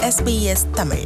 SBS Tamil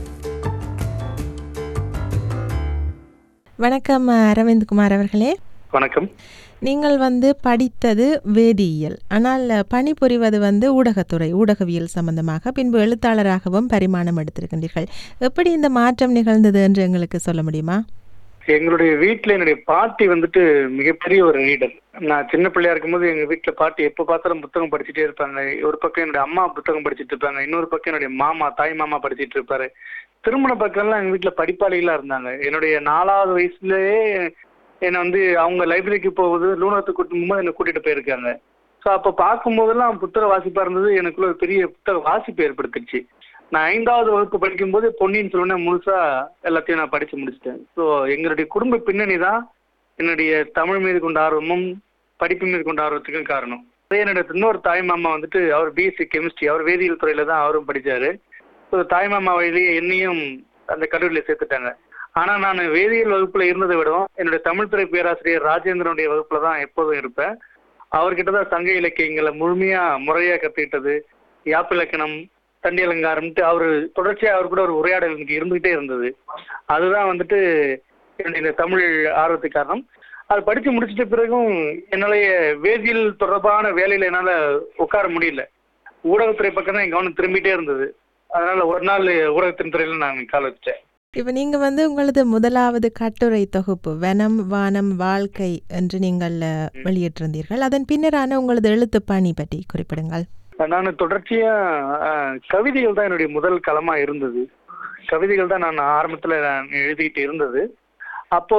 வணக்கம் அரவிந்த் குமார் அவர்களே வணக்கம் நீங்கள் வந்து படித்தது வேதியியல் ஆனால் பணிபுரிவது வந்து ஊடகத்துறை ஊடகவியல் சம்பந்தமாக பின்பு எழுத்தாளராகவும் பரிமாணம் எடுத்திருக்கின்றீர்கள் எப்படி இந்த மாற்றம் நிகழ்ந்தது என்று எங்களுக்கு சொல்ல முடியுமா எங்களுடைய வீட்டுல என்னுடைய பாட்டி வந்துட்டு மிகப்பெரிய ஒரு ரீடர் நான் சின்ன பிள்ளையா இருக்கும்போது எங்க வீட்டுல பாட்டி எப்ப பார்த்தாலும் புத்தகம் படிச்சுட்டே இருப்பாங்க ஒரு பக்கம் என்னுடைய அம்மா புத்தகம் படிச்சுட்டு இருப்பாங்க இன்னொரு பக்கம் என்னுடைய மாமா தாய் மாமா படிச்சிட்டு இருப்பாரு திருமண பக்கம்லாம் எங்க வீட்டுல படிப்பாளிகளா இருந்தாங்க என்னுடைய நாலாவது வயசுலயே என்னை வந்து அவங்க லைப்ரரிக்கு போகுது லூனத்துக்கு கூட்டும் போது என்னை கூட்டிட்டு போயிருக்காங்க ஸோ அப்போ பார்க்கும்போதெல்லாம் புத்தக வாசிப்பா இருந்தது எனக்குள்ள ஒரு பெரிய புத்தக வாசிப்பு ஏற்படுத்துச்சு நான் ஐந்தாவது வகுப்பு படிக்கும்போது பொன்னியின் செல்வனை முழுசா எல்லாத்தையும் நான் படிச்சு முடிச்சிட்டேன் ஸோ எங்களுடைய குடும்ப பின்னணி தான் என்னுடைய தமிழ் மீது கொண்ட ஆர்வமும் படிப்பு மீது கொண்ட ஆர்வத்துக்கும் காரணம் அதே என்னுடைய இன்னொரு தாய் மாமா வந்துட்டு அவர் பிஎஸ்சி கெமிஸ்ட்ரி அவர் வேதியியல் துறையில தான் அவரும் படிச்சாரு ஸோ தாய் மாமா வழியிலேயே என்னையும் அந்த கல்லூரியில சேர்த்துட்டாங்க ஆனா நான் வேதியியல் வகுப்புல இருந்ததை விடவும் என்னுடைய தமிழ் துறை பேராசிரியர் ராஜேந்திரனுடைய வகுப்புல தான் எப்போதும் இருப்பேன் அவர்கிட்ட தான் சங்க இலக்கியங்களை முழுமையா முறையா கத்துக்கிட்டது யாப்பிலக்கணம் தண்டி அலங்காரம்ட்டு அவரு தொடர்ச்சியா அவர் கூட ஒரு உரையாடல் எனக்கு இருந்துகிட்டே இருந்தது அதுதான் வந்துட்டு என்னுடைய இந்த தமிழ் ஆர்வத்துக்கு காரணம் அது படிச்சு முடிச்சிட்ட பிறகும் என்னாலேயே வேதியியல் தொடர்பான வேலையில என்னால உட்கார முடியல ஊடகத்துறை பக்கம் தான் என் கவனம் திரும்பிட்டே இருந்தது அதனால ஒரு நாள் ஊடகத்தின் துறையில நான் கால் வச்சேன் இப்போ நீங்கள் வந்து உங்களது முதலாவது கட்டுரை தொகுப்பு வனம் வானம் வாழ்க்கை என்று நீங்கள் அஹ், வெளியிட்டிருந்தீர்கள் அதன் பின்னரான உங்களது எழுத்து பணி பற்றி குறிப்பிடுங்கள் நான் தொடர்ச்சியா அஹ், கவிதைகள் தான் என்னுடைய முதல் களமா இருந்தது கவிதைகள் தான் நான் ஆரம்பத்துல நான் எழுதிட்டு இருந்தது அப்போ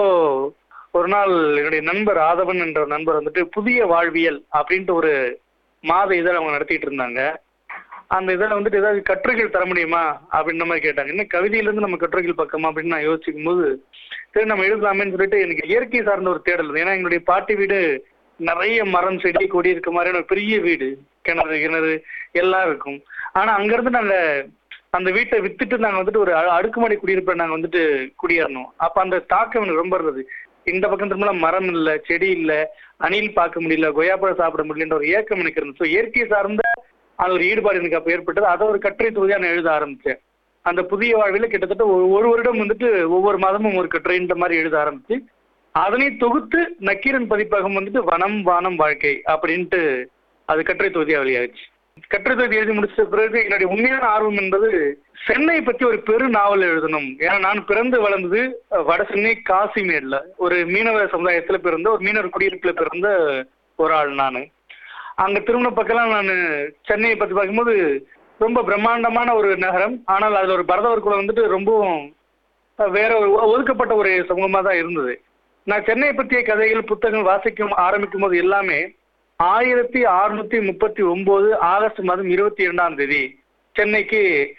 ஒரு நாள் என்னுடைய நண்பர் ஆதவன் என்ற ஒரு நண்பர் வந்துட்டு புதிய வாழ்வியல் அப்படின்ட்டு ஒரு மாத இதழ் அவங்க நடத்திட்டு இருந்தாங்க அந்த இதில் வந்துட்டு ஏதாவது கட்டுரைகள் தர முடியுமா அப்படின்ற மாதிரி கேட்டாங்க இன்னும் கவிதையில இருந்து நம்ம கட்டுரைகள் பக்கமா அப்படின்னு நான் யோசிக்கும் போது சரி நம்ம எழுதலாமேன்னு சொல்லிட்டு எனக்கு இயற்கை சார்ந்த ஒரு தேடல் இருந்தது. ஏன்னா எங்களுடைய பாட்டி வீடு நிறைய மரம் செடி கொடி இருக்க மாதிரியான ஒரு பெரிய வீடு கிணறு கிணறு எல்லாம் இருக்கும் ஆனா அங்கிருந்து நாங்க அந்த வீட்டை வித்துட்டு நாங்க வந்துட்டு ஒரு அ- அடுக்குமாடி குடியிருப்பை நாங்க வந்துட்டு குடியேறணும் அப்ப அந்த தாக்கம் எனக்கு ரொம்ப இருந்தது இந்த பக்கம் திரும்ப மரம் இல்ல செடி இல்ல அணில் பார்க்க முடியல கொய்யாப்பழம் சாப்பிட முடியலன்ற ஒரு ஏக்கம் எனக்கு இருந்தது ஸோ இயற்கை சார்ந்த அது ஒரு ஈடுபாடு எனக்கு அப்ப ஏற்பட்டது அதை ஒரு கட்டுரை தொகுதியா நான் எழுத ஆரம்பிச்சேன் அந்த புதிய வாழ்வில் கிட்டத்தட்ட ஒரு ஒரு வருடம் வந்துட்டு ஒவ்வொரு மாதமும் ஒரு கட்டுரைன்ற மாதிரி எழுத ஆரம்பிச்சு அதனை தொகுத்து நக்கீரன் பதிப்பகம் வந்துட்டு வனம் வானம் வாழ்க்கை அப்படின்ட்டு அது கட்டுரை தொகுதியா வெளியாச்சு கட்டுரை தொகுதி எழுதி முடிச்ச பிறகு என்னுடைய உண்மையான ஆர்வம் என்பது சென்னை பத்தி ஒரு பெரு நாவல் எழுதணும் ஏன்னா நான் பிறந்து வளர்ந்தது அஹ், வட சென்னை காசிமேட்ல ஒரு மீனவ சமுதாயத்துல பிறந்த ஒரு மீனவர் குடியிருப்புல பிறந்த ஒரு ஆள் நான் அங்க திருமண பக்கம்லாம் நான் சென்னையை பத்தி பார்க்கும்போது ரொம்ப பிரம்மாண்டமான ஒரு நகரம் ஆனால் அதுல ஒரு பரதவர் குலம் வந்துட்டு ரொம்பவும் வேற ஒரு ஒ- ஒதுக்கப்பட்ட ஒரு சமூகமா தான் இருந்தது நான் சென்னையை பற்றிய கதைகள் புத்தகங்கள் வாசிக்கும் ஆரம்பிக்கும் போது எல்லாமே ஆயிரத்தி அறுநூத்தி முப்பத்தி ஒன்பது ஆகஸ்ட் மாதம் இருபத்தி இரண்டாம் தேதி சென்னைக்கு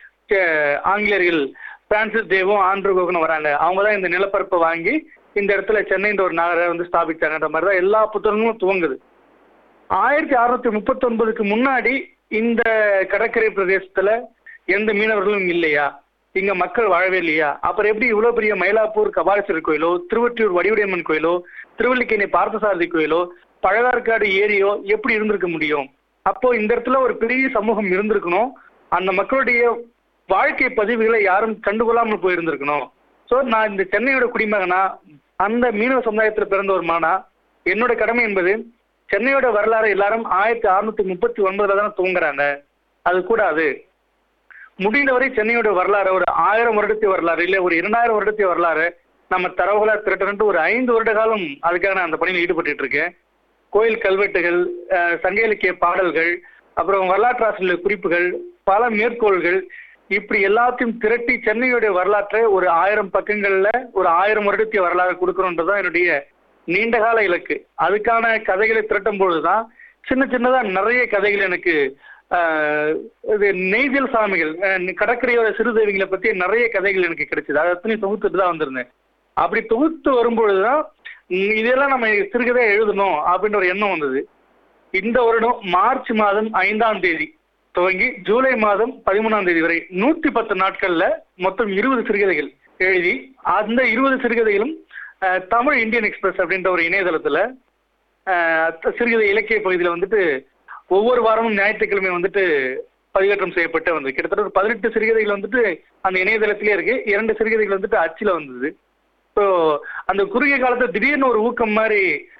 அஹ், ஆங்கிலேயர்கள் பிரான்சிஸ் தேவும் ஆண்ட்ரூ கோகனும் வராங்க அவங்க தான் இந்த நிலப்பரப்பை வாங்கி இந்த இடத்துல சென்னைன்ற ஒரு நகரை வந்து ஸ்தாபிச்சாங்கன்ற மாதிரி தான் எல்லா புத்தகங்களும் துவங்குது ஆயிரத்தி அறுநூத்தி முப்பத்தி ஒன்பதுக்கு முன்னாடி இந்த கடற்கரை பிரதேசத்துல எந்த மீனவர்களும் இல்லையா இங்க மக்கள் வாழவே இல்லையா அப்புறம் எப்படி இவ்வளவு பெரிய மயிலாப்பூர் கபாலீஸ்வரர் கோயிலோ திருவொற்றியூர் வடிவுடையம்மன் கோயிலோ திருவல்லிக்கேணி பார்த்தசாரதி கோயிலோ பழவேற்காடு ஏரியோ எப்படி இருந்திருக்க முடியும் அப்போ இந்த இடத்துல ஒரு பெரிய சமூகம் இருந்திருக்கணும் அந்த மக்களுடைய வாழ்க்கை பதிவுகளை யாரும் கண்டுகொள்ளாமல் போயிருந்திருக்கணும் சோ நான் இந்த சென்னையோட குடிமகனா அந்த மீனவ சமுதாயத்துல பிறந்த ஒரு மானா என்னோட கடமை என்பது சென்னையோட வரலாறு எல்லாரும் ஆயிரத்தி அறுநூத்தி முப்பத்தி ஒன்பதுல தானே தூங்குறாங்க அது கூடாது முடிந்தவரை சென்னையோட வரலாறு ஒரு ஆயிரம் வருடத்தை வரலாறு இல்ல ஒரு இரண்டாயிரம் வருடத்தை வரலாறு நம்ம தரவுகளா திரட்டணும்ட்டு ஒரு ஐந்து வருட காலம் அதுக்காக நான் அந்த பணியில் ஈடுபட்டு இருக்கேன் கோயில் கல்வெட்டுகள் அஹ், சங்க இலக்கிய பாடல்கள் அப்புறம் வரலாற்று ஆசிரியர் குறிப்புகள் பல மேற்கோள்கள் இப்படி எல்லாத்தையும் திரட்டி சென்னையுடைய வரலாற்றை ஒரு ஆயிரம் பக்கங்கள்ல ஒரு ஆயிரம் வருடத்திய வரலாறு கொடுக்கணுன்றதுதான் என்னுடைய நீண்டகால இலக்கு அதுக்கான கதைகளை திரட்டும் பொழுதுதான் சின்ன சின்னதா நிறைய கதைகள் எனக்கு ஆஹ், இது நெய்தல் சாமிகள் அஹ், கடற்கரையோட சிறுதேவிகளை பத்தி நிறைய கதைகள் எனக்கு கிடைச்சது அதை அத்தனை தொகுத்துட்டு தான் வந்திருந்தேன் அப்படி தொகுத்து வரும்பொழுதுதான் உம், இதெல்லாம் நம்ம சிறுகதை எழுதணும் அப்படின்ற ஒரு எண்ணம் வந்தது இந்த வருடம் மார்ச் மாதம் ஐந்தாம் தேதி துவங்கி ஜூலை மாதம் பதிமூணாம் தேதி வரை நூத்தி பத்து நாட்கள்ல மொத்தம் இருபது சிறுகதைகள் எழுதி அந்த இருபது சிறுகதைகளும் அஹ், தமிழ் இந்தியன் எக்ஸ்பிரஸ் அப்படின்ற ஒரு இணையதளத்துல அஹ், சிறுகதை இலக்கிய பகுதியில வந்துட்டு ஒவ்வொரு வாரமும் ஞாயிற்றுக்கிழமை வந்துட்டு பதிவேற்றம் செய்யப்பட்டு வந்தது கிட்டத்தட்ட ஒரு பதினெட்டு சிறுகதைகள் வந்துட்டு அந்த இணையதளத்திலே இருக்கு இரண்டு சிறுகதைகள் வந்துட்டு அச்சில் வந்தது ஸோ அந்த குறுகிய காலத்துல திடீர்னு ஒரு ஊக்கம் மாதிரி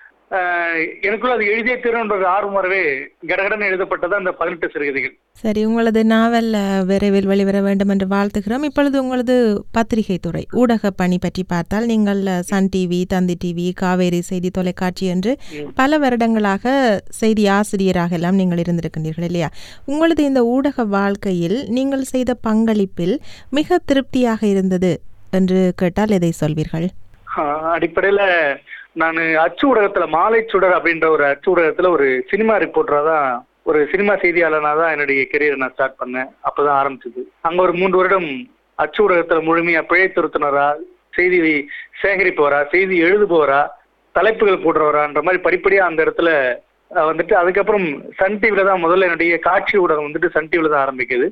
ஆஹ், எனக்குள்ள அது எழுதியே தீரணுன்ற ஒரு ஆர்வம் வரவே கடகடன்னு எழுதப்பட்டது அந்த பதினெட்டு சிறுகதைகள் சரி உங்களது நாவல் அஹ், விரைவில் வெளிவர வேண்டும் என்று வாழ்த்துகிறோம் இப்பொழுது உங்களது பத்திரிகை துறை ஊடக பணி பற்றி பார்த்தால் நீங்கள் அஹ், Sun TV Thanthi TV Kaveri செய்தி தொலைக்காட்சி என்று பல வருடங்களாக செய்தி ஆசிரியராக எல்லாம் நீங்கள் இருந்திருக்கின்றீர்கள் இல்லையா உங்களது இந்த ஊடக வாழ்க்கையில் நீங்கள் செய்த பங்களிப்பில் மிக திருப்தியாக இருந்தது என்று கேட்டால் எதை சொல்வீர்கள் ஆஹ், அடிப்படையில நான் அச்சு ஊடகத்துல மாலை சுடர் அப்படின்ற ஒரு அச்சு ஊடகத்துல ஒரு சினிமா ரிப்போர்ட்டரா தான் ஒரு சினிமா செய்தியாளனா தான் என்னுடைய கெரியரை நான் ஸ்டார்ட் பண்ணேன் அப்பதான் ஆரம்பிச்சது அங்க ஒரு மூன்று வருடம் அச்சு ஊடகத்துல முழுமையா பிழை திருத்தினரா செய்தி சேகரிப்பவரா செய்தி எழுதுபவரா தலைப்புகள் போடுறவரான்ற மாதிரி படிப்படியா அந்த இடத்துல அஹ், வந்துட்டு அதுக்கப்புறம் சன் டிவில தான் முதல்ல என்னுடைய காட்சி ஊடகம் வந்துட்டு சன் டிவில தான் ஆரம்பிக்குது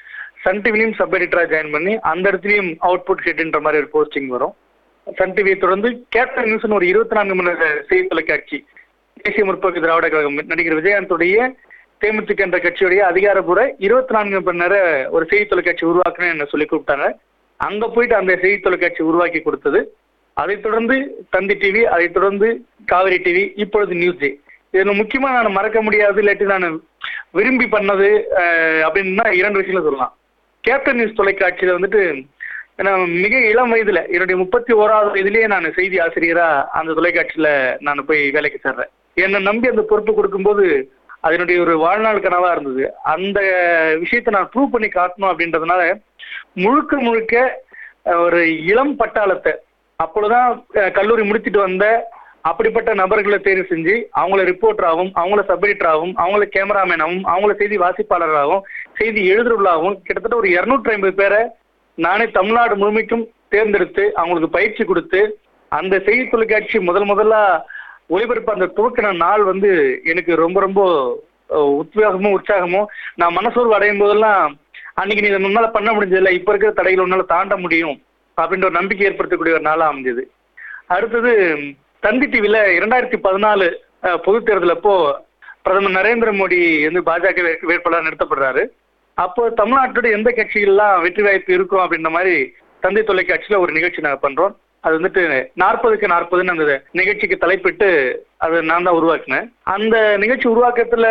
சன் டிவிலையும் சப் எடிட்டரா ஜாயின் பண்ணி அந்த இடத்துலயும் அவுட்புட் ஹெட்ன்ற மாதிரி ஒரு போஸ்டிங் வரும் சன் டிவியை தொடர்ந்து கேப்டன் நியூஸ்னு ஒரு இருபத்தி நான்கு மணி நேர செய்தி தொலைக்காட்சி தேசிய முற்போக்கு திராவிட கழகம் நடிகர் விஜயகாந்துடைய தேமுதிக என்ற கட்சியுடைய அதிகாரப்பூர்வ இருபத்தி நான்கு மணி நேர ஒரு செய்தி தொலைக்காட்சி உருவாக்குன்னு என்ன சொல்லி கூப்பிட்டாங்க அங்க போயிட்டு அந்த செய்தி தொலைக்காட்சி உருவாக்கி கொடுத்தது அதைத் தொடர்ந்து தந்தி டிவி அதைத் தொடர்ந்து காவிரி டிவி இப்பொழுது நியூஸ் டே இதுல முக்கியமா நான் மறக்க முடியாது இல்லாட்டி நான் விரும்பி பண்ணது அஹ், அப்படின்னா இரண்டு விஷயங்கள சொல்லலாம் கேப்டன் நியூஸ் தொலைக்காட்சியில வந்துட்டு நான் மிக இளம் வயதுல என்னுடைய முப்பத்தி ஓராவது வயதிலேயே நான் செய்தி ஆசிரியரா அந்த தொலைக்காட்சியில நான் போய் வேலைக்கு சேர்றேன் என்னை நம்பி அந்த பொறுப்பு கொடுக்கும்போது அதனுடைய ஒரு வாழ்நாள் கனவா இருந்தது அந்த விஷயத்தை நான் ப்ரூவ் பண்ணி காட்டணும் அப்படின்றதுனால முழுக்க முழுக்க அஹ், ஒரு இளம் பட்டாளத்தை அப்பொழுதுதான் அஹ், கல்லூரி முடிச்சிட்டு வந்த அப்படிப்பட்ட நபர்களை தேர்வு செஞ்சு அவங்கள ரிப்போர்ட்டராகவும் அவங்கள சப் எடிட்டராகவும் அவங்கள கேமராமேனாகவும் அவங்கள செய்தி வாசிப்பாளராகவும் செய்தி எழுதுறவர்களாகவும் கிட்டத்தட்ட ஒரு இருநூற்றி ஐம்பது பேரை நானே தமிழ்நாடு முழுமைக்கும் தேர்ந்தெடுத்து அவங்களுக்கு பயிற்சி கொடுத்து அந்த செய்தி தொலைக்காட்சி முதல் முதல்ல ஒளிபரப்பு அந்த துவக்கின நாள் வந்து எனக்கு ரொம்ப ரொம்ப அஹ், உத்வேகமும் உற்சாகமும் நான் மனசோர்வு அடையும் போதெல்லாம் அன்னைக்கு நீ இதை முன்னால பண்ண முடிஞ்சதில்ல இப்ப இருக்கிற தடைகள் உன்னால தாண்ட முடியும் அப்படின்ற ஒரு நம்பிக்கை ஏற்படுத்தக்கூடிய ஒரு நாளா அமைஞ்சது அடுத்தது தந்தி டிவில இரண்டாயிரத்தி பதினாலு பொது தேர்தல் அப்போ பிரதமர் நரேந்திர மோடி வந்து பாஜக வே- வேட்பாளர் நிறுத்தப்படுறாரு அப்போ தமிழ்நாட்டோட எந்த கட்சிகள்லாம் வெற்றி வாய்ப்பு இருக்கும் அப்படின்ற மாதிரி தந்தி தொலைக்காட்சியில ஒரு நிகழ்ச்சி நாங்க பண்றோம் அது வந்துட்டு நாற்பதுக்கு நாற்பதுன்னு அந்த நிகழ்ச்சிக்கு தலைப்பிட்டு அதை நான் தான் உருவாக்கினேன் அந்த நிகழ்ச்சி உருவாக்கத்துல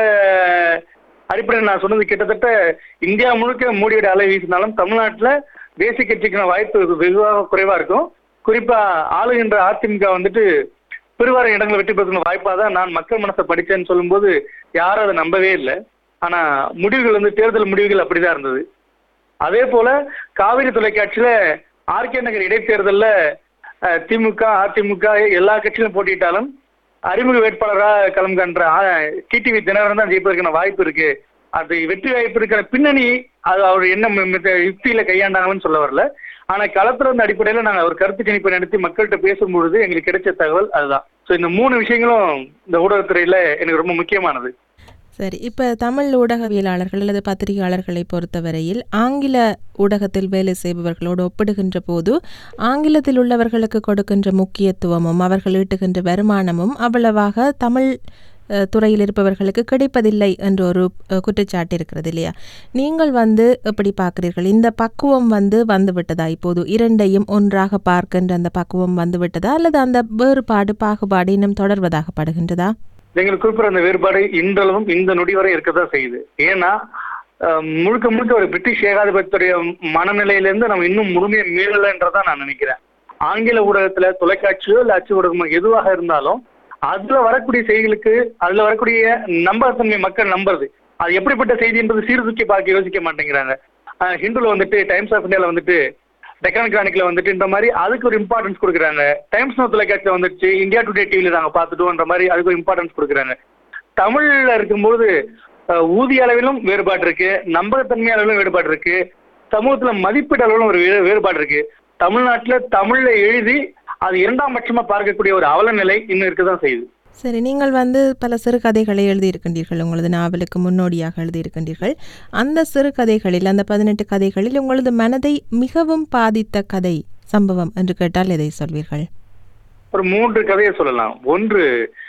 அடிப்படையில் நான் சொன்னது கிட்டத்தட்ட இந்தியா முழுக்க மோடியோட அலை வீசினாலும் தமிழ்நாட்டுல தேசிய கட்சிக்கான வாய்ப்பு வெகுவாக குறைவா இருக்கும் குறிப்பா ஆளுகின்ற அதிமுக வந்துட்டு பெருவார இடங்களை வெற்றி பெறுகிற வாய்ப்பா தான் நான் மக்கள் மனசை படிச்சேன்னு சொல்லும்போது யாரும் அதை நம்பவே இல்லை ஆனா முடிவுகள் வந்து தேர்தல் முடிவுகள் அப்படிதான் இருந்தது அதே போல காவிரி தொலைக்காட்சியில ஆர்கே நகர் இடைத்தேர்தல்ல அஹ், திமுக அதிமுக எல்லா கட்சியிலும் போட்டியிட்டாலும் அறிமுக வேட்பாளரா களம் கன்ற டிடிவி தினகரன் தான் ஜெயிப்பதற்கான வாய்ப்பு இருக்கு அது வெற்றி வாய்ப்பு இருக்கிற பின்னணி அது அவர் என்ன மி- மி- யுக்தியில கையாண்டாங்கன்னு சொல்ல வரல ஆனா களத்துல இருந்த அடிப்படையில நாங்க ஒரு கருத்து கணிப்பை நடத்தி மக்கள்கிட்ட பேசும்பொழுது எங்களுக்கு கிடைச்ச தகவல் அதுதான் ஸோ இந்த மூணு விஷயங்களும் இந்த ஊடகத்துறையில எனக்கு ரொம்ப முக்கியமானது சரி இப்போ தமிழ் ஊடகவியலாளர்கள் அல்லது பத்திரிகையாளர்களை பொறுத்தவரையில் ஆங்கில ஊடகத்தில் வேலை செய்பவர்களோடு ஒப்பிடுகின்ற போது ஆங்கிலத்தில் உள்ளவர்களுக்கு கொடுக்கின்ற முக்கியத்துவமும் அவர்கள் ஈட்டுகின்ற வருமானமும் அவ்வளவாக தமிழ் அஹ், துறையில் இருப்பவர்களுக்கு கிடைப்பதில்லை என்ற ஒரு அஹ், குற்றச்சாட்டு இருக்கிறது இல்லையா நீங்கள் வந்து எப்படி பார்க்கிறீர்கள் இந்த பக்குவம் வந்து வந்து விட்டதா இப்போது இரண்டையும் ஒன்றாக பார்க்கின்ற அந்த பக்குவம் வந்து விட்டதா அல்லது அந்த வேறுபாடு பாகுபாடு இன்னும் தொடர்வதாக படுகின்றதா நீங்கள் குறிப்பிட்ட அந்த வேறுபாடு இன்றளவும் இந்த நொடி வரை இருக்கதான் செய்யுது ஏன்னா அஹ், முழுக்க முழுக்க ஒரு பிரிட்டிஷ் ஏகாதிபத்தியுடைய மனநிலையிலிருந்து நம்ம இன்னும் முழுமையை மீறலைன்றதான் நான் நினைக்கிறேன் ஆங்கில ஊடகத்துல தொலைக்காட்சியோ இல்ல அச்சு ஊடகமோ எதுவாக இருந்தாலும் அதுல வரக்கூடிய செய்திகளுக்கு அதுல வரக்கூடிய நம்பகத்தன்மை மக்கள் நம்புறது அது எப்படிப்பட்ட செய்தி என்பது சீர்தூக்கி பார்க்க யோசிக்க மாட்டேங்கிறாங்க அஹ், ஹிந்துல வந்துட்டு டைம்ஸ் ஆஃப் இந்தியால வந்துட்டு டெக்கன் கிரானிக்ல வந்துட்டு இந்த மாதிரி அதுக்கு ஒரு இம்பார்ட்டன்ஸ் கொடுக்குறாங்க டைம்ஸ் நோ தொலைக்காட்சியில் வந்துச்சு இந்தியா டுடே டிவில நாங்க பார்த்துட்டோன்ற மாதிரி அதுக்கு ஒரு இம்பார்ட்டன்ஸ் கொடுக்குறாங்க தமிழ்ல இருக்கும்போது அஹ், ஊதிய அளவிலும் வேறுபாடு இருக்கு நம்பகத்தன்மை அளவிலும் வேறுபாடு இருக்கு சமூகத்துல மதிப்பீடு அளவிலும் ஒரு வே- வேறுபாடு இருக்கு தமிழ்நாட்டுல தமிழ்ல எழுதி அது இரண்டாம் பட்சமா பார்க்கக்கூடிய ஒரு அவல நிலை இன்னும் இருக்கதான் செய்யுது சரி நீங்கள் வந்து பல சிறுகதைகளை எழுதியிருக்கின்றீர்கள் உங்களது நாவலுக்கு முன்னோடியாக எழுதியிருக்கின்றீர்கள் அந்த சிறுகதைகளில் அந்த பதினெட்டு கதைகளில் உங்களது மனதை மிகவும் பாதித்த கதை சம்பவம் என்று கேட்டால் எதை சொல்வீர்கள் ஒரு மூன்று கதையை சொல்லலாம் ஒன்று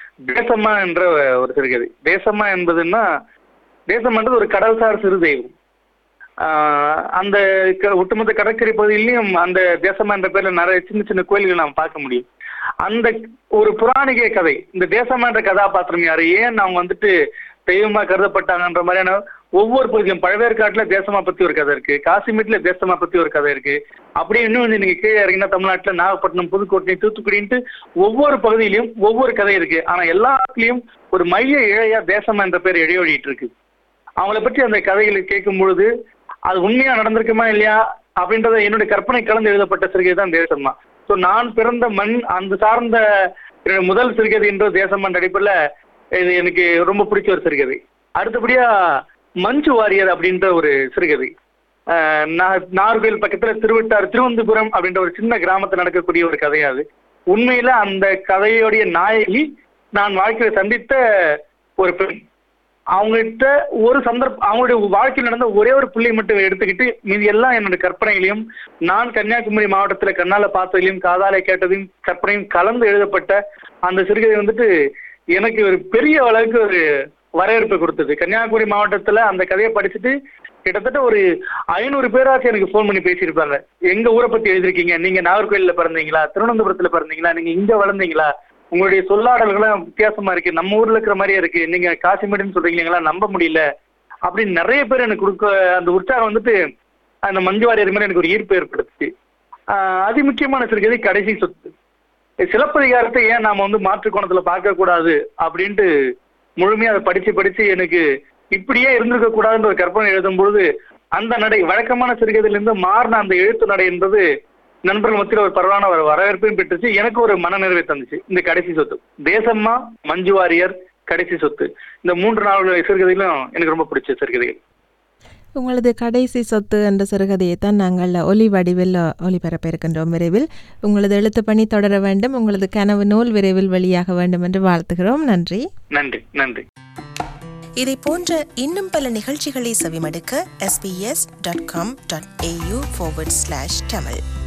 தேசம்மா என்ற ஒரு சிறுகதை தேசம்மா என்பதுன்னா தேசம்ன்றது ஒரு கடல்சார் சிறு தெய்வம் ஆஹ் அந்த க- ஒட்டுமொத்த கடற்கரை பகுதியிலையும் அந்த தேசமா என்ற பேர்ல நிறைய சின்ன சின்ன கோயில்கள் நாம் பார்க்க முடியும் அந்த ஒரு புராணிக கதை இந்த தேசமா என்ற கதாபாத்திரம் யாரு ஏன் அவங்க வந்துட்டு தெய்வமா கருதப்பட்டாங்கன்ற மாதிரியான ஒவ்வொரு பகுதியும் பழவேற்காட்டுல தேசமா பத்தி ஒரு கதை இருக்கு காசிமேட்ல தேசமா பத்தி ஒரு கதை இருக்கு அப்படியே இன்னும் வந்து நீங்க கீழே இறங்கினா தமிழ்நாட்டுல நாகப்பட்டினம் புதுக்கோட்டை தூத்துக்குடின்ட்டு ஒவ்வொரு பகுதியிலும் ஒவ்வொரு கதை இருக்கு ஆனா எல்லாத்துலயும் ஒரு மைய இழையா தேசமா என்ற பேர் இடைவழிட்டு இருக்கு அவங்கள பற்றி அந்த கதைகளை கேட்கும் பொழுது அது உண்மையா நடந்திருக்குமா இல்லையா அப்படின்றத என்னுடைய கற்பனை கலந்து எழுதப்பட்ட சிறுகதை தான் தேசமா ஸோ நான் பிறந்த மண் அந்த சார்ந்த என்னுடைய முதல் சிறுகதை என்ற தேசம் என்ற அடிப்படையில் இது எனக்கு ரொம்ப பிடிச்ச ஒரு சிறுகதை அடுத்தபடியா மஞ்சு வாரியர் அப்படின்ற ஒரு சிறுகதை ஆஹ் நா- நாகர்கோயில் பக்கத்துல திருவட்டார் திருவனந்தபுரம் அப்படின்ற ஒரு சின்ன கிராமத்துல நடக்கக்கூடிய ஒரு கதையா அது உண்மையில அந்த கதையோடைய நாயகி நான் வாழ்க்கையில சந்தித்த ஒரு பெண் அவங்ககிட்ட ஒரு சந்தர்ப்பம் அவங்களுடைய வாழ்க்கையில் நடந்த ஒரே ஒரு புள்ளியை மட்டும் எடுத்துக்கிட்டு மீதி எல்லாம் என்னோட கற்பனையிலையும் நான் கன்னியாகுமரி மாவட்டத்துல கண்ணால பார்த்ததிலையும் காதால கேட்டதையும் கற்பனையும் கலந்து எழுதப்பட்ட அந்த சிறுகதை வந்துட்டு எனக்கு ஒரு பெரிய அளவுக்கு ஒரு வரவேற்பை கொடுத்தது கன்னியாகுமரி மாவட்டத்துல அந்த கதையை படிச்சுட்டு கிட்டத்தட்ட ஒரு ஐநூறு பேராச்சும் எனக்கு ஃபோன் பண்ணி பேசியிருப்பாங்க எங்க ஊரை பத்தி எழுதிருக்கீங்க நீங்க நாகர்கோயில்ல பிறந்தீங்களா திருவனந்தபுரத்துல பிறந்தீங்களா நீங்க இங்க வளர்ந்தீங்களா உங்களுடைய சொல்லாடல்களும் வித்தியாசமா இருக்கு நம்ம ஊர்ல இருக்கிற மாதிரியே இருக்கு நீங்க காசிமேடுன்னு சொல்றீங்களா நம்ப முடியல அப்படின்னு நிறைய பேர் எனக்கு கொடுக்க அந்த உற்சாகம் வந்துட்டு அந்த மஞ்சு வாரியர் மேல எனக்கு ஒரு ஈர்ப்பு ஏற்படுத்துச்சு ஆஹ் அதி முக்கியமான சிறுகதை கடைசி சொத்து சிலப்பதிகாரத்தை ஏன் நாம வந்து மாற்று கோணத்துல பார்க்க கூடாது அப்படின்ட்டு முழுமையா அதை படிச்சு படிச்சு எனக்கு இப்படியே இருந்திருக்க கூடாதுன்ற ஒரு கற்பனை எழுதும் பொழுது அந்த நடை வழக்கமான சிறுகதையிலிருந்து மாறின அந்த எழுத்து நடை என்பது நண்பர்கள் மத்தியில் ஒரு பரவான ஒரு வரவேற்பையும் பெற்றுச்சு எனக்கு ஒரு மனநிறைவை தந்துச்சு இந்த கடைசி சொத்து தேசம்மா மஞ்சு வாரியர் கடைசி சொத்து இந்த மூன்று நாள் சிறுகதைகளும் எனக்கு ரொம்ப பிடிச்ச சிறுகதைகள் உங்களது கடைசி சொத்து என்ற சிறுகதையை தான் நாங்கள் ஒலி வடிவில் ஒளிபரப்ப இருக்கின்றோம் விரைவில் உங்களது எழுத்து பணி தொடர வேண்டும் உங்களது கனவு நூல் விரைவில் வெளியாக வேண்டும் என்று வாழ்த்துகிறோம் நன்றி நன்றி நன்றி இதை போன்ற இன்னும் பல நிகழ்ச்சிகளை செவிமடுக்க sbs.com.au forward slash tamil